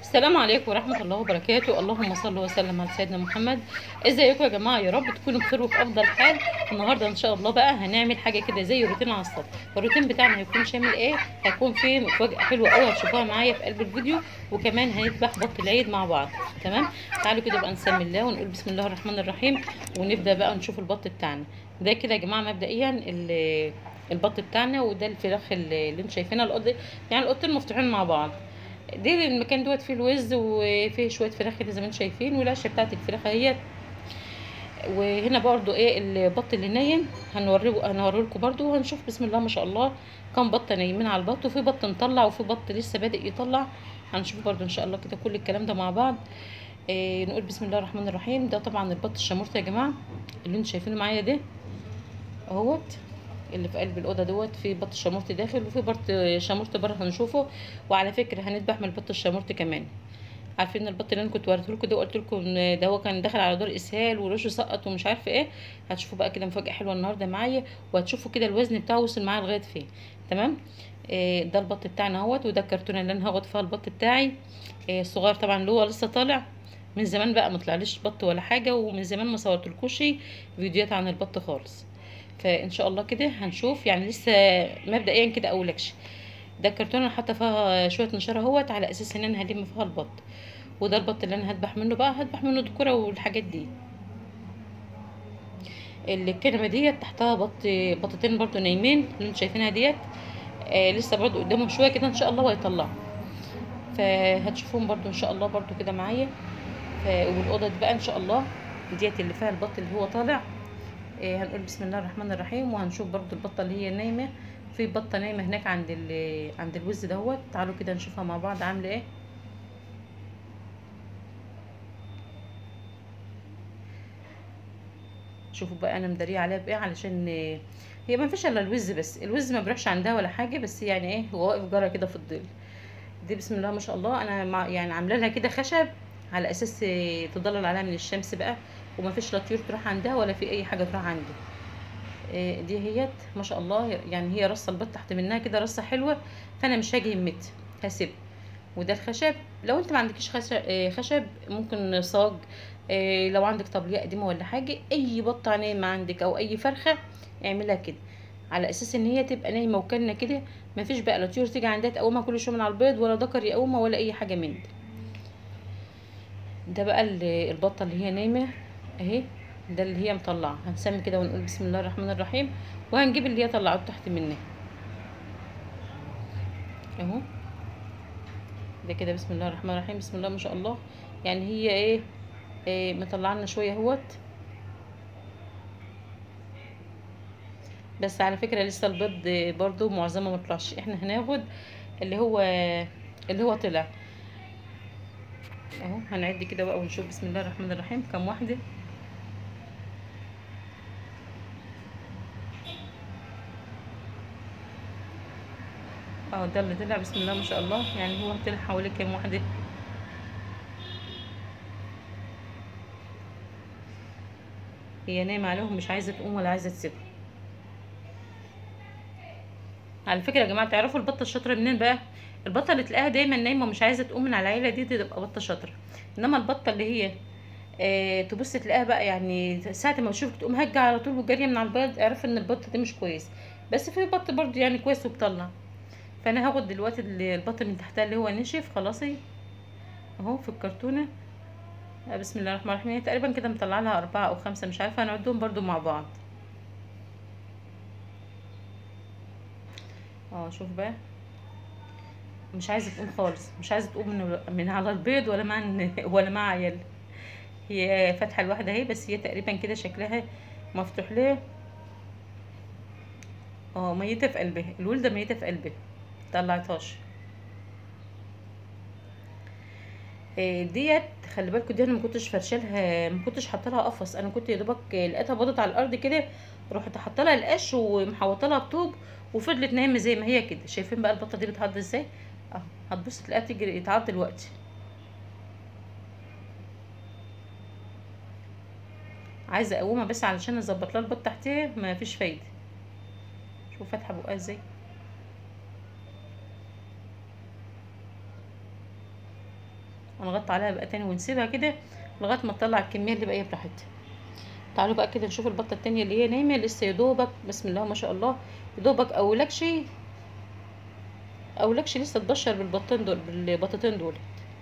السلام عليكم ورحمة الله وبركاته اللهم صل وسلم على سيدنا محمد ازيكم يا جماعة يا رب تكونوا بخير وفي افضل حال النهاردة ان شاء الله بقى هنعمل حاجة كده زي روتين على السطح الروتين بتاعنا هيكون شامل ايه هيكون فيه مفاجأة حلوة قوي هتشوفوها معايا في قلب الفيديو وكمان هنذبح بط العيد مع بعض تمام تعالوا كده بقى نسمي الله ونقول بسم الله الرحمن الرحيم ونبدأ بقى نشوف البط بتاعنا ده كده يا جماعة مبدئيا ال- البط بتاعنا وده الفراخ اللي اللي انتوا شايفينها القط يعني القطين مفتوحين مع بعض دي المكان دوت فيه الوز وفيه شويه فراخ كده زي ما انتم شايفين والعشه بتاعت الفراخ اهيت وهنا برضو ايه البط اللي نايم هنوريه هنوريه لكم برضو وهنشوف بسم الله ما شاء الله كم بطه نايمين على البط وفي بط مطلع وفي بط لسه بادئ يطلع هنشوف برضو ان شاء الله كده كل الكلام ده مع بعض إيه نقول بسم الله الرحمن الرحيم ده طبعا البط الشامورت يا جماعه اللي انتم شايفينه معايا ده اهوت اللي في قلب الاوضه دوت في بط شامورت داخل وفي بط شامورت بره هنشوفه وعلى فكره هنذبح من البط الشامورت كمان عارفين البط اللي انا كنت وريته لكم ده وقلت لكم ان ده هو كان داخل على دور اسهال ورشه سقط ومش عارفه ايه هتشوفوا بقى كده مفاجاه حلوه النهارده معايا وهتشوفوا كده الوزن بتاعه وصل معايا لغايه فين تمام إيه ده البط بتاعنا اهوت وده الكرتونه اللي انا هاخد فيها البط بتاعي إيه الصغير طبعا اللي هو لسه طالع من زمان بقى ما طلعليش بط ولا حاجه ومن زمان ما صورتلكوش فيديوهات عن البط خالص فان شاء الله كده هنشوف يعني لسه مبدئيا كده اولكش ده الكرتونه انا حاطه فيها شويه نشاره اهوت على اساس ان انا هلم فيها البط وده البط اللي انا هذبح منه بقى هذبح منه الذكوره والحاجات دي الكنبه ديت تحتها بط بطتين برضو نايمين اللي انتوا شايفينها ديت آه لسه برضو قدامهم شويه كده ان شاء الله وهيطلعوا فهتشوفوهم برضو ان شاء الله برضو كده معايا والاوضه دي بقى ان شاء الله ديت اللي فيها البط اللي هو طالع إيه هنقول بسم الله الرحمن الرحيم وهنشوف برضو البطه اللي هي نايمه في بطه نايمه هناك عند عند الوز دهوت تعالوا كده نشوفها مع بعض عامله ايه شوفوا بقى انا مداريه عليها بايه علشان هي ما فيش الا الوز بس الوز ما بيروحش عندها ولا حاجه بس يعني ايه هو واقف جرى كده في الظل دي بسم الله ما شاء الله انا مع يعني عامله لها كده خشب على اساس تضلل عليها من الشمس بقى وما فيش لا طيور تروح عندها ولا في اي حاجه تروح عندي إيه دي هيت ما شاء الله يعني هي رصه البط تحت منها كده رصه حلوه فانا مش هاجي همت هسيب وده الخشب لو انت ما عندكيش خشب, خشب ممكن صاج إيه لو عندك طبليه قديمه ولا حاجه اي بطه نايمه عندك او اي فرخه اعملها كده على اساس ان هي تبقى نايمه وكانه كده ما فيش بقى لا طيور تيجي عندها تقومها كل شويه من على البيض ولا ذكر يقومها ولا اي حاجه من دي ده بقى البطه اللي هي نايمه اهي ده اللي هي مطلعه هنسمي كده ونقول بسم الله الرحمن الرحيم وهنجيب اللي هي طلعته تحت منها اهو ده كده بسم الله الرحمن الرحيم بسم الله ما شاء الله يعني هي ايه, إيه مطلعنا شويه اهوت بس على فكره لسه البيض برضو معظمه ما طلعش احنا هناخد اللي هو اللي هو طلع اهو هنعد كده بقى ونشوف بسم الله الرحمن الرحيم كام واحده اه ده اللي طلع بسم الله ما شاء الله يعني هو طلع حوالي كام واحده هي نايمه عليهم مش عايزه تقوم ولا عايزه تسيبهم على فكره يا جماعه تعرفوا البطه الشاطره منين بقى البطه اللي تلاقيها دايما نايمه ومش عايزه تقوم من على العيله دي تبقى بطه شاطره انما البطه اللي هي آه تبص تلاقيها بقى يعني ساعه ما تشوفك تقوم هجه على طول وجاريه من على البيض اعرف ان البطه دي مش كويس بس في بط برضو يعني كويس وبطلع فانا هاخد دلوقتي البط من تحتها اللي هو نشف خلاصي اهو في الكرتونه بسم الله الرحمن الرحيم تقريبا كده مطلع لها اربعة او خمسة مش عارفه هنعدهم برضو مع بعض اه شوف بقى مش عايزه تقوم خالص مش عايزه تقوم من, من على البيض ولا مع ولا مع عيال هي فاتحه الواحده اهي بس هي تقريبا كده شكلها مفتوح لها اه ميته في قلبها الولده ميته في قلبها طلعتهاش إيه ديت خلي بالكوا دي انا ما كنتش فرشالها ما كنتش حاطه لها قفص انا كنت يا دوبك لقيتها باضت على الارض كده رحت حاطه لها القش ومحوطه لها بطوب وفضلت نايمه زي ما هي كده شايفين بقى البطه دي بتعض ازاي اهو هتبص تلاقيها تجري تعض دلوقتي عايزه اقومها بس علشان اظبط لها البط تحتها ما فيش فايده شوف فاتحه بقها ازاي اهو شوف بقى البط بتاعنا اهو بسم الله ما شاء الله يعني هو طلع حوالي كام واحده هي نايمه عليهم مش عايزه تقوم ولا عايزه تسيبهم على فكره لسه البط هنغطي عليها بقى تاني ونسيبها كده لغايه ما تطلع الكميه اللي باقيه براحتها تعالوا بقى كده نشوف البطه التانية اللي هي نايمه لسه يا دوبك بسم الله ما شاء الله يا دوبك اولكشي اولكشي لسه تبشر بالبطين دول بالبطتين دول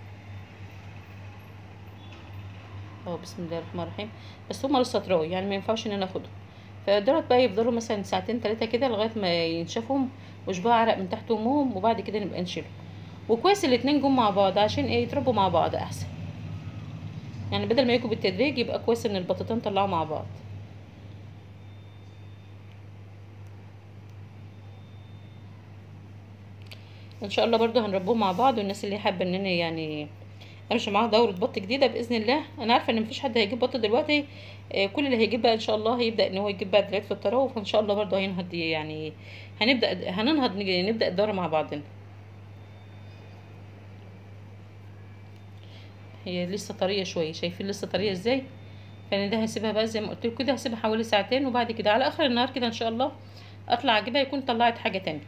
اه بسم الله الرحمن الرحيم بس هما لسه طراي يعني ما ينفعش ان انا اخدهم فدولت بقى يفضلوا مثلا ساعتين ثلاثه كده لغايه ما ينشفهم ويشبعوا عرق من تحت امهم وبعد كده نبقى نشيلهم وكويس الاتنين جم مع بعض عشان ايه يتربوا مع بعض احسن يعني بدل ما يجوا بالتدريج يبقى كويس ان البطتين طلعوا مع بعض ان شاء الله برضو هنربوهم مع بعض والناس اللي حابه ان انا يعني امشي معاها دوره بط جديده باذن الله انا عارفه ان مفيش حد هيجيب بط دلوقتي آه، كل اللي هيجيب بقى ان شاء الله هيبدا ان هو يجيب بقى دلوقتي في التراوح فان شاء الله برضو هينهض يعني هنبدا هننهض نج- نبدا الدوره مع بعضنا هي لسه طريه شويه شايفين لسه طريه ازاي فانا ده هسيبها بقى زي ما قلت لكم كده هسيبها حوالي ساعتين وبعد كده على اخر النهار كده ان شاء الله اطلع اجيبها يكون طلعت حاجه تانية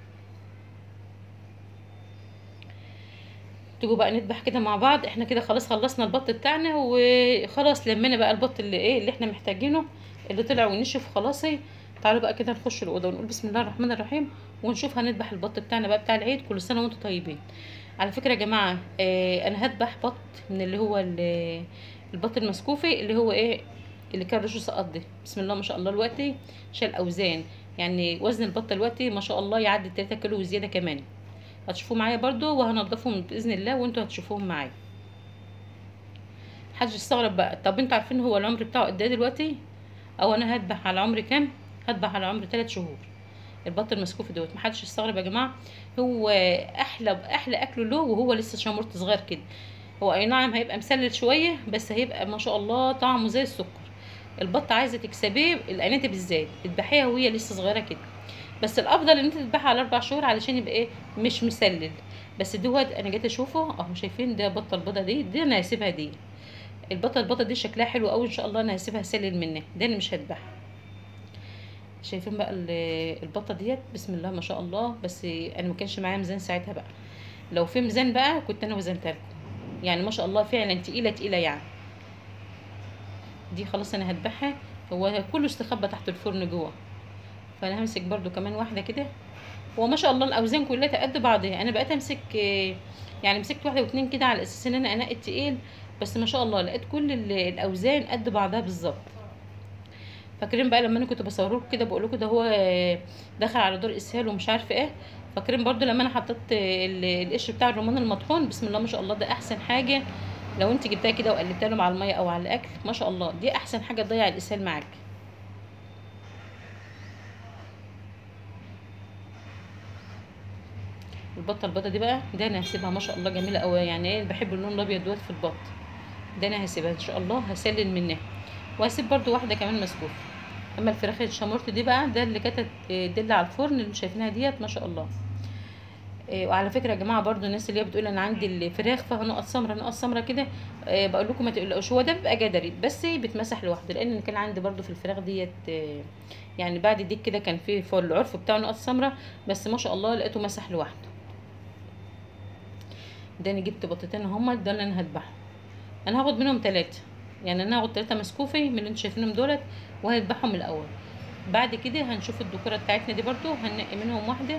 تيجوا بقى نذبح كده مع بعض احنا كده خلاص خلصنا البط بتاعنا وخلاص لمينا بقى البط اللي ايه اللي احنا محتاجينه اللي طلع ونشف خلاص ايه تعالوا بقى كده نخش الاوضه ونقول بسم الله الرحمن الرحيم ونشوف هنذبح البط بتاعنا بقى بتاع العيد كل سنه وانتم طيبين على فكره يا جماعه اه انا هذبح بط من اللي هو ال- البط المسكوفي اللي هو ايه اللي كان رشه سقط ده بسم الله ما شاء الله دلوقتي شال اوزان يعني وزن البط دلوقتي ما شاء الله يعدي 3 كيلو وزياده كمان هتشوفوه معايا برضو وهنضفهم باذن الله وانتوا هتشوفوهم معايا محدش يستغرب بقى طب انتوا عارفين هو العمر بتاعه قد ايه دلوقتي او انا هذبح على عمر كام هذبح على عمر 3 شهور البط المسكوف دوت محدش يستغرب يا جماعه هو احلى احلى اكله له وهو لسه شمرت صغير كده هو اي نعم هيبقى مسلل شويه بس هيبقى ما شاء الله طعمه زي السكر البط عايزه تكسبيه الاناتي بالذات تذبحيها وهي لسه صغيره كده بس الافضل ان انت تذبحها على اربع شهور علشان يبقى ايه مش مسلل بس دوت انا جيت اشوفه اهو شايفين ده بطه البيضه دي دي انا هسيبها دي البطه البيضه دي شكلها حلو قوي ان شاء الله انا هسيبها سلل منها ده انا مش هذبحها شايفين بقى ال- البطه ديت بسم الله ما شاء الله بس انا ما كانش معايا ميزان ساعتها بقى لو في ميزان بقى كنت انا وزنتها لكم يعني ما شاء الله فعلا تقيله تقيله يعني دي خلاص انا هذبحها هو كله استخبى تحت الفرن جوه فانا همسك برضو كمان واحده كده هو ما شاء الله الاوزان كلها قد بعضها انا بقيت امسك آه، يعني مسكت واحده واتنين كده على اساس ان انا انقي التقيل بس ما شاء الله لقيت كل ال- الاوزان قد بعضها بالظبط فاكرين بقى لما انا كنت بصوره لكم كده بقول لكم ده هو آه، دخل على دور اسهال ومش عارفه ايه فاكرين برضو لما انا حطيت آه، ال- القشر بتاع الرمان المطحون بسم الله ما شاء الله ده احسن حاجه لو انت جبتها كده وقلبتها له مع الميه او على الاكل ما شاء الله دي احسن حاجه تضيع الاسهال معاك البطه البيضه دي بقى ده انا هسيبها ما شاء الله جميله قوي يعني ايه بحب اللون الابيض دوت في البط ده انا هسيبها ان شاء الله هسلل منها وهسيب برضو واحده كمان مسكوف اما الفراخ الشامورت دي بقى ده اللي كانت دل على الفرن اللي شايفينها ديت ما شاء الله إيه، وعلى فكره يا جماعه برضو الناس اللي هي بتقول انا عندي الفراخ فيها نقط سمرة نقط سمرة كده إيه، بقول لكم ما تقلقوش هو ده بيبقى جدري بس بيتمسح لوحده لان كان عندي برضو في الفراخ ديت إيه، يعني بعد ديك كده كان في في العرف بتاعه نقط سمرة بس ما شاء الله لقيته مسح لوحده ده انا جبت بطتين هما ده اللي انا هذبحهم انا هاخد منهم ثلاثة يعني انا هاخد ثلاثة مسكوفي من اللي انتوا شايفينهم دولت وهذبحهم الاول بعد كده هنشوف الدكوره بتاعتنا دي برضو هنقي منهم واحده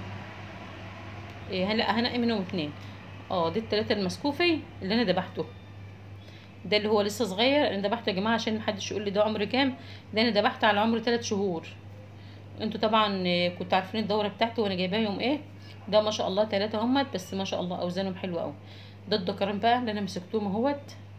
إيه هلا هنقي منهم اتنين اه دي التلاتة المسكوفي اللي انا ذبحته ده اللي هو لسه صغير انا ذبحته يا جماعه عشان محدش يقول لي ده عمر كام ده انا ذبحته على عمر ثلاث شهور انتوا طبعا آه، كنتوا عارفين الدوره بتاعته وانا جايباها يوم ايه ده ما شاء الله ثلاثة همت بس ما شاء الله اوزانهم حلوه قوي ده الدكران بقى اللي انا مسكتهم اهوت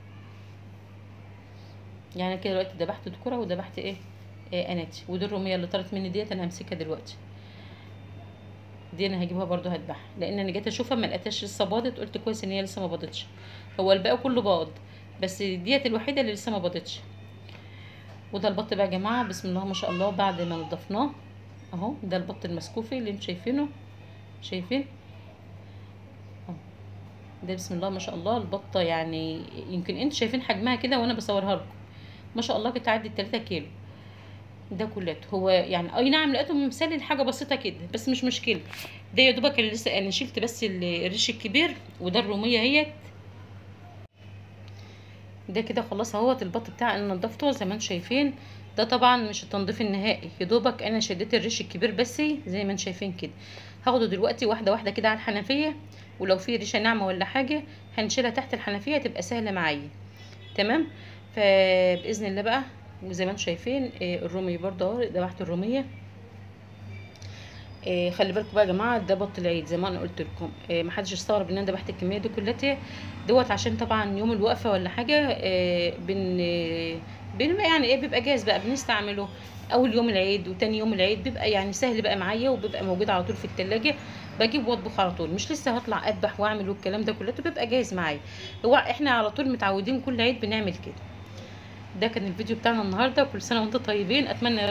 يعني كده دلوقتي ذبحت دكوره وذبحت ايه, إيه اناتي ودي الروميه اللي طارت مني ديت انا همسكها دلوقتي دي انا هجيبها برضو هذبحها لان انا جيت اشوفها ما لقيتهاش لسه باضت قلت كويس ان هي لسه ما باضتش هو الباقي كله باض بس ديت الوحيده اللي لسه ما باضتش وده البط بقى يا جماعه بسم الله ما شاء الله بعد ما نضفناه اهو ده البط المسكوفي اللي انتوا شايفينه شايفين أهو. ده بسم الله ما شاء الله البطه يعني يمكن انتوا شايفين حجمها كده وانا بصورها لكم ما شاء الله بتعدي 3 كيلو ده كلته هو يعني اي نعم لقيته مسلل حاجه بسيطه كده بس مش مشكله ده يا دوبك اللي لسه انا شلت بس ال- الريش الكبير وده الروميه اهيت ده كده خلاص اهوت البط بتاعي انا نضفته زي ما انتم شايفين ده طبعا مش التنظيف النهائي يا دوبك انا شديت الريش الكبير بس زي ما انتم شايفين كده هاخده دلوقتي واحده واحده كده على الحنفيه ولو في ريشه ناعمه ولا حاجه هنشيلها تحت الحنفيه تبقى سهله معايا تمام فباذن الله بقى وزي ما انتم شايفين الرومي برضه اهو ذبحت الروميه إيه خلي بالكم بقى يا جماعه ده بط العيد زي ما انا قلت لكم إيه محدش يستغرب ان انا ذبحت الكميه دي كلها دوت عشان طبعا يوم الوقفه ولا حاجه إيه بن بن يعني ايه بيبقى جاهز بقى بنستعمله اول يوم العيد وتاني يوم العيد بيبقى يعني سهل بقى معايا وبيبقى موجود على طول في التلاجة بجيب واطبخ على طول مش لسه هطلع اذبح واعمل والكلام ده كله بيبقى جاهز معايا هو احنا على طول متعودين كل عيد بنعمل كده ده كان الفيديو بتاعنا النهارده كل سنه وانتم طيبين اتمنى